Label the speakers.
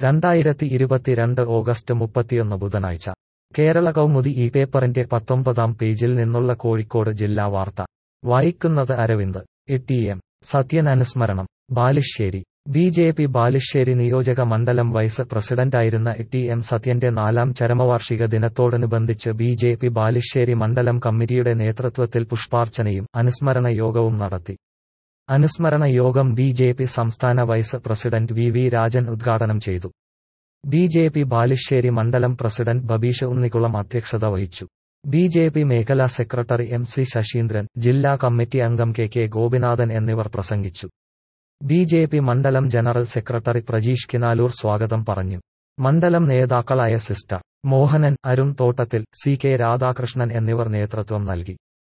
Speaker 1: രണ്ടായിരത്തി ഇരുപത്തിരണ്ട് ഓഗസ്റ്റ് മുപ്പത്തിയൊന്ന് ബുധനാഴ്ച കേരള കൗമുദി ഈ പേപ്പറിന്റെ പത്തൊമ്പതാം പേജിൽ നിന്നുള്ള കോഴിക്കോട് ജില്ലാ വാർത്ത വായിക്കുന്നത് അരവിന്ദ് ഇ എം സത്യൻ അനുസ്മരണം Balussery B J P Balussery നിയോജക മണ്ഡലം വൈസ് പ്രസിഡന്റായിരുന്ന ടി എം സത്യന്റെ നാലാം ചരമവാർഷിക ദിനത്തോടനുബന്ധിച്ച് ബി ജെ പി ബാലുശ്ശേരി മണ്ഡലം കമ്മിറ്റിയുടെ നേതൃത്വത്തിൽ പുഷ്പാർച്ചനയും അനുസ്മരണ യോഗവും നടത്തി അനുസ്മരണ യോഗം ബി ജെ പി സംസ്ഥാന vice president V V Rajan ഉദ്ഘാടനം ചെയ്തു ബി ജെ പി ബാലുശ്ശേരി മണ്ഡലം പ്രസിഡന്റ് ബബീഷ് ഉണ്ണിക്കുളം അധ്യക്ഷത വഹിച്ചു ബി ജെ പി മേഖലാ സെക്രട്ടറി എം സി ശശീന്ദ്രൻ ജില്ലാ കമ്മിറ്റി അംഗം കെ കെ ഗോപിനാഥൻ എന്നിവർ പ്രസംഗിച്ചു ബി ജെ പി മണ്ഡലം ജനറൽ സെക്രട്ടറി പ്രജീഷ് കിനാലൂർ സ്വാഗതം പറഞ്ഞു മണ്ഡലം നേതാക്കളായ സിസ്റ്റർ മോഹനൻ അരുൺ തോട്ടത്തിൽ സി കെ രാധാകൃഷ്ണൻ എന്നിവർ നേതൃത്വം നൽകി